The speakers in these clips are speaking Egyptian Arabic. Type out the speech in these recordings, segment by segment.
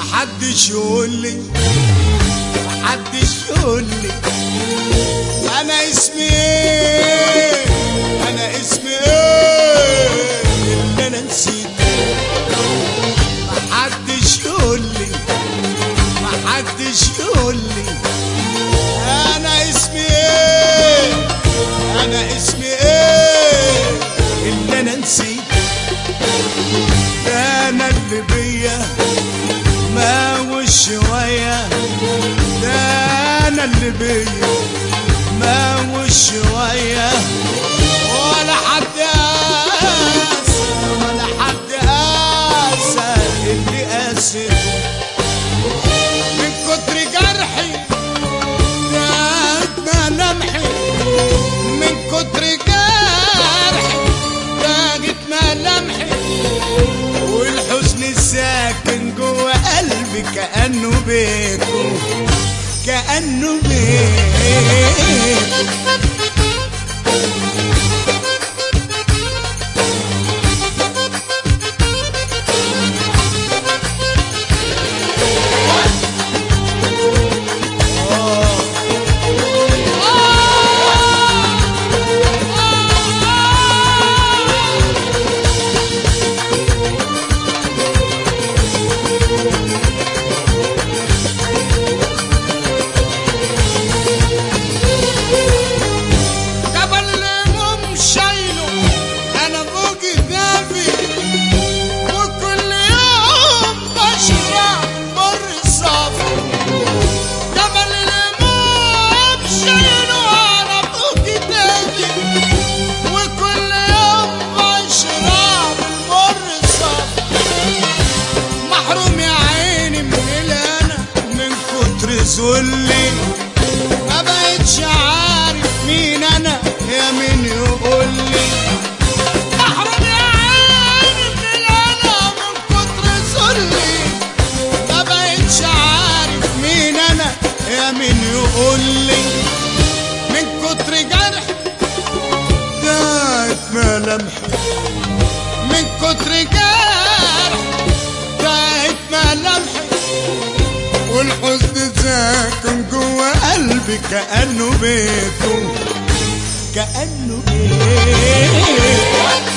محدش يقول لي محدش يقول لي انا اسمي ايه انا اسمي ايه اللي انا نسيته محدش يقول لي محدش يقول لي انا اسمي ايه انا اسمي ايه اللي انا نسيته ده انا اللي بيا ما وش شوية ده انا اللي بيا ما وش شوية ولا حد قاسى ولا حد قاسى اللي قاسيته من كتر جرحي دات ملامحي من كتر جرحي داقت ملامحي والحزن الساكن جوه قلبي كأنه بيته كأنه بيته جبل الهموم شايله انا فوق دافي وكل يوم بشرب مر صافي جبل الهموم شايله انا فوق دافي وكل يوم بشرب المر صافي محروم يا عيني من الهنا من كتر ذلي ما بقتش عارف مين انا يا مين يقول لي محروم يا عيني من الهنا من كتر ذلي ما بقتش عارف مين انا يا مين يقول لي من كتر جرح دات ملامحي من كتر جرح دات ملامحي والحزن ساكن جوه قلبي كأنه بيته كأنه بيته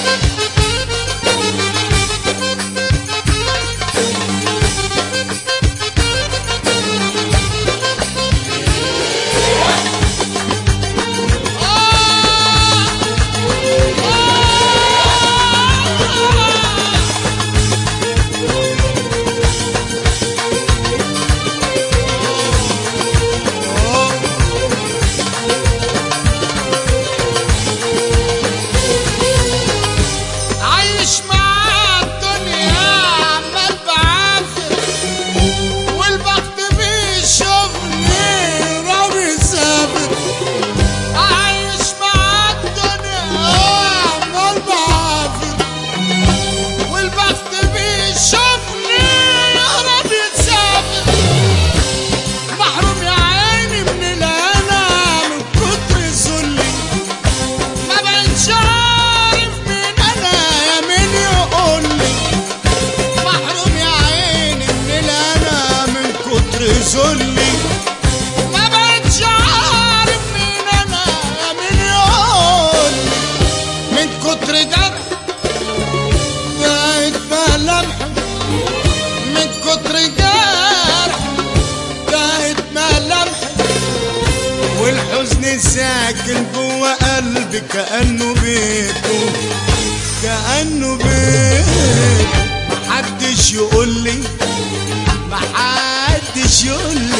عايش مع الدنيا عمال بعافر والبخت بيشوفني رامي سافر عايش مع الدنيا عمال بعافر والبخت بيشوفني رامي سافر محروم يا عيني من الهنا من كتر ذلي ما بقتش عارف مين انا يا مين يقول لي محروم يا عيني من الهنا من كتر ذلي ما بقتش عارف مين انا يا مين يقول لي من كتر جرح بقيت ملامحي من كتر جرح بقيت ملامحي والحزن ساكن جوه قلبي كأنه بيته كأنه بيته محدش يقول لي محدش يقول